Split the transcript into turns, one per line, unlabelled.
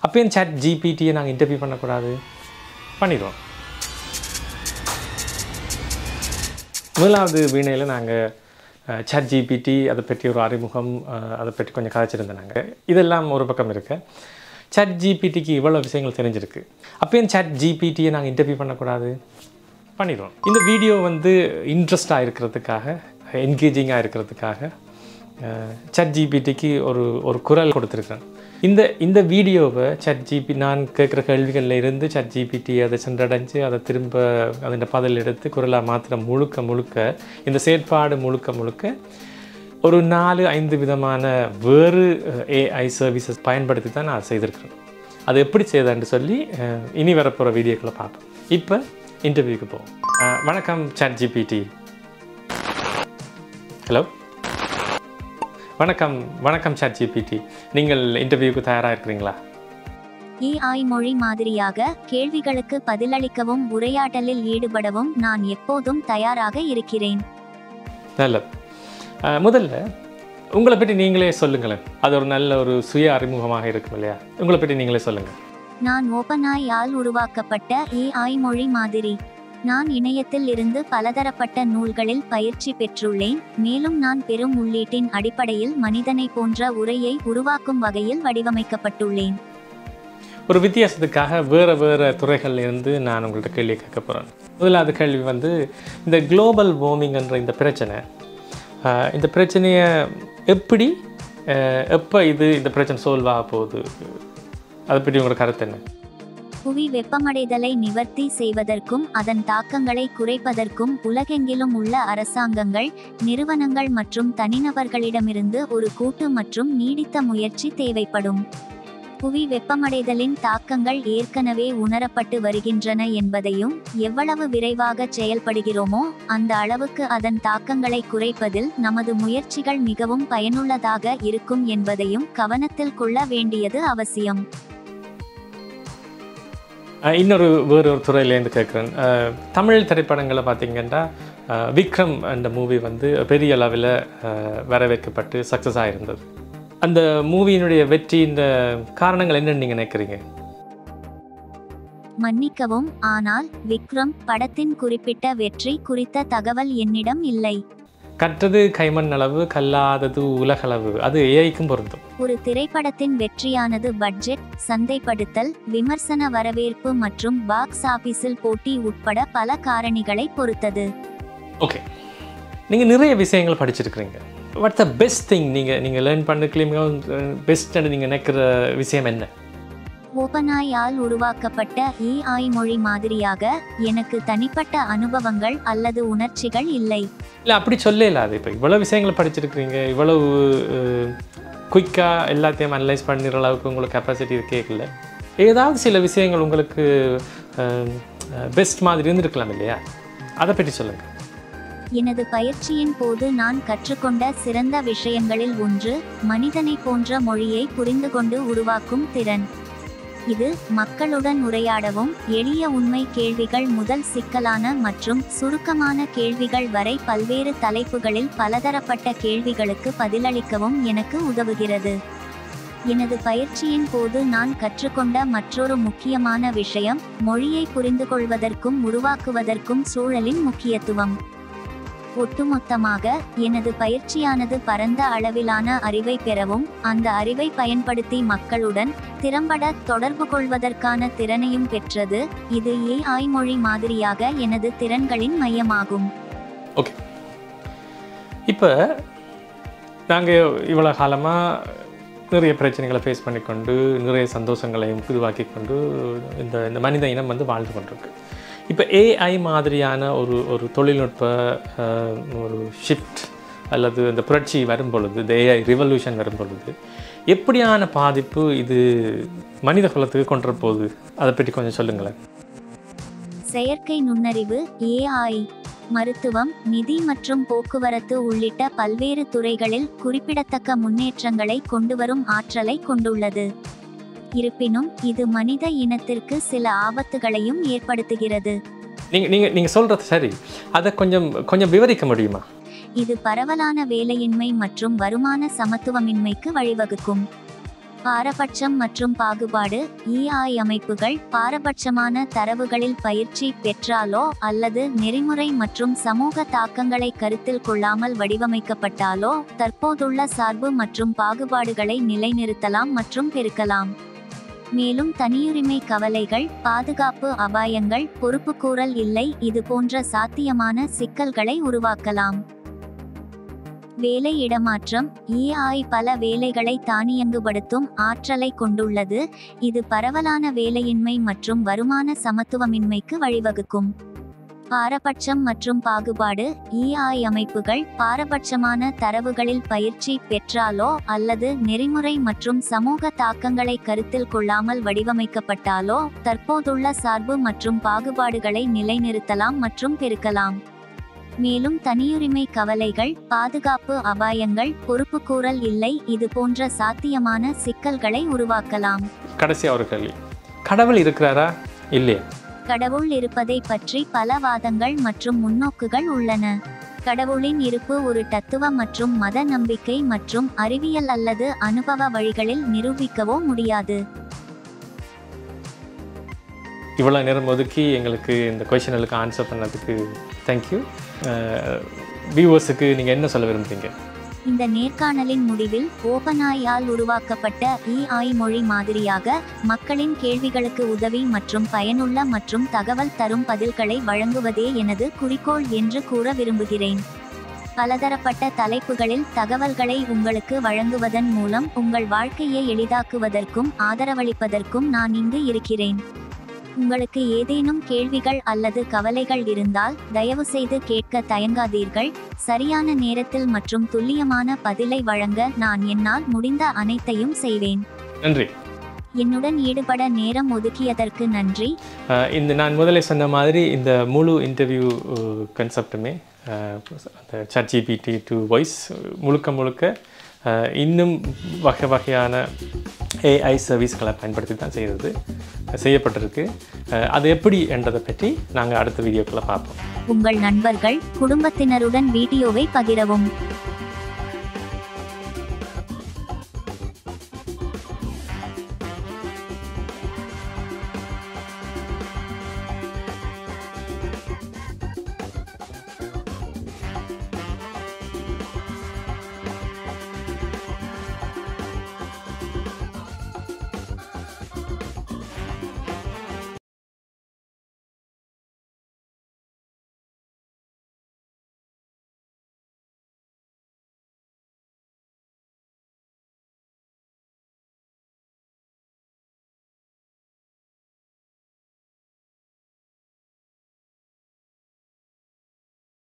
அப்பயும் சாட் ஜிபிடியை நாங்கள் இன்டர்வியூ பண்ணக்கூடாது பண்ணிடுவோம் முதலாவது வீணையில் நாங்கள் சாட் ஜிபிடி அதை பற்றி ஒரு அறிமுகம் அஹ், அதை பற்றி கொஞ்சம் கதைச்சிருந்தோம் நாங்கள் இதெல்லாம் ஒரு பக்கம் இருக்கு சாட் ஜிபிடிக்கு இவ்வளோ விஷயங்கள் தெரிஞ்சிருக்கு அப்பயும் சாட் ஜிபிடியை நாங்கள் இன்டர்வியூ பண்ணக்கூடாது பண்ணிடுவோம் இந்த வீடியோ வந்து இன்ட்ரெஸ்டாக இருக்கிறதுக்காக என்கேஜிங்காக இருக்கிறதுக்காக சட் ஜிபிடிக்கு ஒரு ஒரு குரல் கொடுத்துருக்கேன் இந்த இந்த வீடியோவை சட் ஜிபி நான் கேட்குற கேள்விகளில் இருந்து சட் ஜிபிடி அதை சென்றடைஞ்சு அதை திரும்ப அதன் பதில் எடுத்து குரலாக மாத்திர முழுக்க முழுக்க இந்த செயற்பாடு முழுக்க முழுக்க ஒரு நாலு ஐந்து விதமான வேறு ஏஐ சர்வீசஸ் பயன்படுத்தி தான் நான் செய்திருக்கிறேன் அது எப்படி செய்தேன்னு சொல்லி அஹ், இனி வரப்போகிற வீடியோக்களை பார்ப்போம் இப்போ இன்டர்வியூக்கு போவோம் அஹ், வணக்கம் சாட் ஜிபிடி ஹலோ வணக்கம் வணக்கம் சாட் ஜிபிடி நீங்கள் இன்டர்வியூக்கு தயாராக இருக்கிறீங்களா
ஏஐ மொழி மாதிரியாக கேள்விகளுக்கு பதிலளிக்கவும் உரையாடலில் ஈடுபடவும் நான் எப்போதும் தயாராக இருக்கிறேன்
நல்லது அஹ், முதல்ல உங்களை பற்றி நீங்களே சொல்லுங்களேன் அது ஒரு நல்ல ஒரு சுய அறிமுகமாக இருக்கும் இல்லையா உங்களை பற்றி நீங்களே சொல்லுங்கள்
நான் ஓபனாய் ஆல் உருவாக்கப்பட்ட ஏஐ மொழி மாதிரி நான் இணையத்தில் இருந்து பலதரப்பட்ட நூல்களில் பயிற்சி பெற்றுள்ளேன் மேலும் நான் பெறும் உள்ளீட்டின் அடிப்படையில் மனிதனை போன்ற உரையை உருவாக்கும் வகையில் வடிவமைக்கப்பட்டுள்ளேன்
ஒரு வித்தியாசத்துக்காக வேறு வேறு துறைகள்ல இருந்து நான் உங்கள்கிட்ட கேள்வி கேட்க போகிறேன் முதலாவது கேள்வி வந்து இந்த குளோபல் வார்மிங்ன்ற இந்த பிரச்சனை ஆஹ், இந்த பிரச்சனையை எப்படி ஆஹ், எப்போ இது இந்த பிரச்சனை சால்வ் ஆக போகுது அதை பற்றி உங்களோட கருத்து என்ன
புவி வெப்பமடைதலை நிவர்த்தி செய்வதற்கும் அதன் தாக்கங்களை குறைப்பதற்கும் உலகெங்கிலும் உள்ள அரசாங்கங்கள் நிறுவனங்கள் மற்றும் தனிநபர்களிடமிருந்து ஒரு கூட்டு மற்றும் நீடித்த முயற்சி தேவைப்படும் புவி வெப்பமடைதலின் தாக்கங்கள் ஏற்கனவே உணரப்பட்டு வருகின்றன என்பதையும் எவ்வளவு விரைவாக செயல்படுகிறோமோ அந்த அளவுக்கு அதன் தாக்கங்களை குறைப்பதில் நமது முயற்சிகள் மிகவும் பயனுள்ளதாக இருக்கும் என்பதையும் கவனத்தில் கொள்ள வேண்டியது அவசியம்
ஆஹ், இன்னொரு வேறு ஒரு துறையிலேருந்து கேட்குறேன் தமிழ் திரைப்படங்களை பார்த்தீங்கன்னா ஆஹ், விக்ரம் அந்த மூவி வந்து பெரிய அளவில் வரவேற்கப்பட்டு சக்ஸஸ் ஆகிருந்தது அந்த மூவியினுடைய வெற்றியின் காரணங்கள் என்னன்னு நீங்கள் நினைக்கிறீங்க
மன்னிக்கவும் ஆனால் விக்ரம் படத்தின் குறிப்பிட்ட வெற்றி குறித்த தகவல் என்னிடம் இல்லை
கற்றது கைமண் அளவு கல்லாதது உலகளவு அது ஏஐக்கும் பொருந்தும்
ஒரு திரைப்படத்தின் வெற்றியானது பட்ஜெட் சந்தைப்படுத்தல் விமர்சன வரவேற்பு மற்றும் பாக்ஸ் ஆபீஸில் போட்டி உட்பட பல காரணிகளை பொறுத்தது
ஓகே நீங்கள் நிறைய விஷயங்கள் படிச்சிருக்கிறீங்க வாட்ஸ் த பெஸ்ட் திங் நீங்கள் நீங்கள் லேர்ன் பண்ணிருக்கீங்க பெஸ்ட்னு நீங்கள் நினைக்கிற விஷயம் என்ன
ஓபனாயால் உருவாக்கப்பட்ட ஏஐ மொழி மாதிரியாக எனக்கு தனிப்பட்ட அனுபவங்கள் அல்லது உணர்ச்சிகள் இல்லை
இல்லை அப்படி சொல்லல அது இப்போ இவ்வளோ விஷயங்களை படிச்சிருக்கிறீங்க இவ்வளவு குயிக்காக எல்லாத்தையும் அனலைஸ் பண்ணுற அளவுக்கு உங்களுக்கு கெப்பாசிட்டி இருக்கேக்கல ஏதாவது சில விஷயங்கள் உங்களுக்கு பெஸ்ட் மாதிரி இருந்திருக்கலாம் இல்லையா அதை பற்றி சொல்லுங்கள்
எனது பயிற்சியின் போது நான் கற்றுக்கொண்ட சிறந்த விஷயங்களில் ஒன்று மனிதனை போன்ற மொழியை புரிந்து கொண்டு உருவாக்கும் திறன் இது மக்களுடன் உரையாடவும் எளிய உண்மை கேள்விகள் முதல் சிக்கலான மற்றும் சுருக்கமான கேள்விகள் வரை பல்வேறு தலைப்புகளில் பலதரப்பட்ட கேள்விகளுக்கு பதிலளிக்கவும் எனக்கு உதவுகிறது எனது பயிற்சியின் போது நான் கற்றுக்கொண்ட மற்றொரு முக்கியமான விஷயம் மொழியை புரிந்துகொள்வதற்கும் உருவாக்குவதற்கும் சூழலின் முக்கியத்துவம் ஒட்டுமொத்தமாக எனது பயிற்சியானது பரந்த அளவிலான அறிவை பெறவும் அந்த அறிவை பயன்படுத்தி மக்களுடன் திறம்பட தொடர்பு கொள்வதற்கான திறனையும் பெற்றது இது ஏஐ மொழி மாதிரியாக எனது திறன்களின் மையமாகும்
ஓகே இப்போ நாங்கள் இவ்வளோ காலமாக நிறைய பிரச்சனைகளை ஃபேஸ் பண்ணிக்கொண்டு நிறைய சந்தோஷங்களையும் உருவாக்கி கொண்டு இந்த இந்த மனித இனம் வந்து வாழ்ந்து கொண்டிருக்கு இப்போ ஏஐ மாதிரியான ஒரு ஒரு தொழில்நுட்ப அஹ், ஒரு ஷிஃப்ட் அல்லது இந்த புரட்சி வரும் பொழுது இந்த ஏஐ ரிவல்யூஷன் வரும் பொழுது எப்படியான பாதிப்பு இது மனித குலத்துக்கு கொண்டு போகுது அதை பற்றி கொஞ்சம் சொல்லுங்களேன்
செயற்கை நுண்ணறிவு ஏஐ மருத்துவம் நிதி மற்றும் போக்குவரத்து உள்ளிட்ட பல்வேறு துறைகளில் குறிப்பிடத்தக்க முன்னேற்றங்களை கொண்டுவரும் ஆற்றலை கொண்டுள்ளது இருப்பினும் இது மனித இனத்திற்கு சில ஆபத்துகளையும் ஏற்படுத்துகிறது
நீங்கள் நீங்கள் நீங்கள் சொல்கிறது சரி அதை கொஞ்சம் கொஞ்சம் விவரிக்க முடியுமா
இது பரவலான வேலையின்மை மற்றும் வருமான சமத்துவமின்மைக்கு வழிவகுக்கும் பாரபட்சம் மற்றும் பாகுபாடு இஐ அமைப்புகள் பாரபட்சமான தரவுகளில் பயிற்சி பெற்றாலோ அல்லது நெறிமுறை மற்றும் சமூக தாக்கங்களை கருத்தில் கொள்ளாமல் வடிவமைக்கப்பட்டாலோ தற்போதுள்ள சார்பு மற்றும் பாகுபாடுகளை நிலைநிறுத்தலாம் மற்றும் பெருக்கலாம் மேலும் தனியுரிமை கவலைகள் பாதுகாப்பு அபாயங்கள் பொறுப்புக்கூறல் இல்லை இது போன்ற சாத்தியமான சிக்கல்களை உருவாக்கலாம் வேலை இடமாற்றம் ஏஐ பல வேலைகளை தானியங்குபடுத்தும் ஆற்றலை கொண்டுள்ளது இது பரவலான வேலையின்மை மற்றும் வருமான சமத்துவமின்மைக்கு வழிவகுக்கும் பாரபட்சம் மற்றும் பாகுபாடு ஏஐ அமைப்புகள் பாரபட்சமான தரவுகளில் பயிற்சி பெற்றாலோ அல்லது நெறிமுறை மற்றும் சமூக தாக்கங்களை கருத்தில் கொள்ளாமல் வடிவமைக்கப்பட்டாலோ தற்போதுள்ள சார்பு மற்றும் பாகுபாடுகளை நிலைநிறுத்தலாம் மற்றும் பெருக்கலாம் மேலும் தனியுரிமை கவலைகள் பாதுகாப்பு அபாயங்கள் பொறுப்புக்கூறல் இல்லை இது போன்ற சாத்தியமான சிக்கல்களை உருவாக்கலாம்
கடைசி ஒரு கேள்வி கடவுள் இருக்கிறாரா இல்லையா
கடவுள் இருப்பதை பற்றி பல வாதங்கள் மற்றும் முன்னோக்குகள் உள்ளன கடவுளின் இருப்பு ஒரு தத்துவ மற்றும் மத நம்பிக்கை மற்றும் அறிவியல் அல்லது அனுபவ வழிகளில் நிரூபிக்கவோ முடியாது
இவ்வளோ நேரம் ஒதுக்கி எங்களுக்கு இந்த கொஷனுக்கு ஆன்சர் பண்ணதுக்கு தேங்க்யூ வியூவர்ஸுக்கு நீங்கள் என்ன சொல்ல விரும்புறீங்க
இந்த நேர்காணலின் முடிவில் ஓபனாயால் உருவாக்கப்பட்ட இஐ மொழி மாதிரியாக மக்களின் கேள்விகளுக்கு உதவி மற்றும் பயனுள்ள மற்றும் தகவல் தரும் பதில்களை வழங்குவதே எனது குறிக்கோள் என்று கூற விரும்புகிறேன் பலதரப்பட்ட தலைப்புகளில் தகவல்களை உங்களுக்கு வழங்குவதன் மூலம் உங்கள் வாழ்க்கையை எளிதாக்குவதற்கும் ஆதரவளிப்பதற்கும் நான் இங்கு இருக்கிறேன் உங்களுக்கு ஏதேனும் கேள்விகள் அல்லது கவலைகள் இருந்தால் தயவுசெய்து கேட்க தயங்காதீர்கள் சரியான நேரத்தில் மற்றும் துல்லியமான பதிலை வழங்க நான் என்னால் முடிந்த அனைத்தையும் செய்வேன்
நன்றி
என்னுடன் ஈடுபட நேரம் ஒதுக்கியதற்கு நன்றி
அஹ் இந்த நான் முதல்ல சொன்ன மாதிரி இந்த முழு இன்டர்வியூ கன்செப்டுமே அந்த chat GPT டு வாய்ஸ் முழுக்க முழுக்க அஹ், இன்னும் வகை வகையான ஏஐ சர்வீஸ்களை பயன்படுத்தி தான் செய்கிறது செய்யப்பட்டிருக்கு அஹ், அது எப்படி என்றதை பற்றி நாங்கள் அடுத்த வீடியோக்களை பார்ப்போம்
உங்கள் நண்பர்கள் குடும்பத்தினருடன் வீடியோவை பகிரவும்